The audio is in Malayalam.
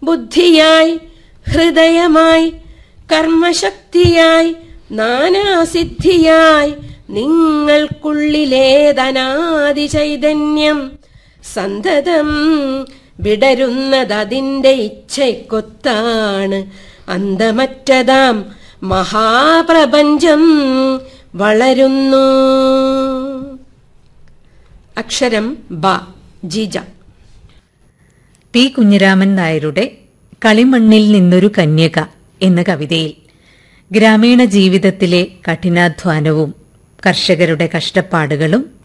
ബുദ്ധിയായി ഹൃദയമായി കർമ്മശക്തിയായി നാനാസിദ്ധിയായി നിങ്ങൾക്കുള്ളിലേതനാദി ചൈതന്യം സന്തതം വിടരുന്നതതിന്റെ ഇച്ഛയ്ക്കൊത്താണ് അന്തമറ്റതാം മഹാപ്രപഞ്ചം വളരുന്നു അക്ഷരം ബ ജിജ പി കുഞ്ഞിരാമൻ നായരുടെ കളിമണ്ണിൽ നിന്നൊരു കന്യക എന്ന കവിതയിൽ ഗ്രാമീണ ജീവിതത്തിലെ കഠിനാധ്വാനവും കർഷകരുടെ കഷ്ടപ്പാടുകളും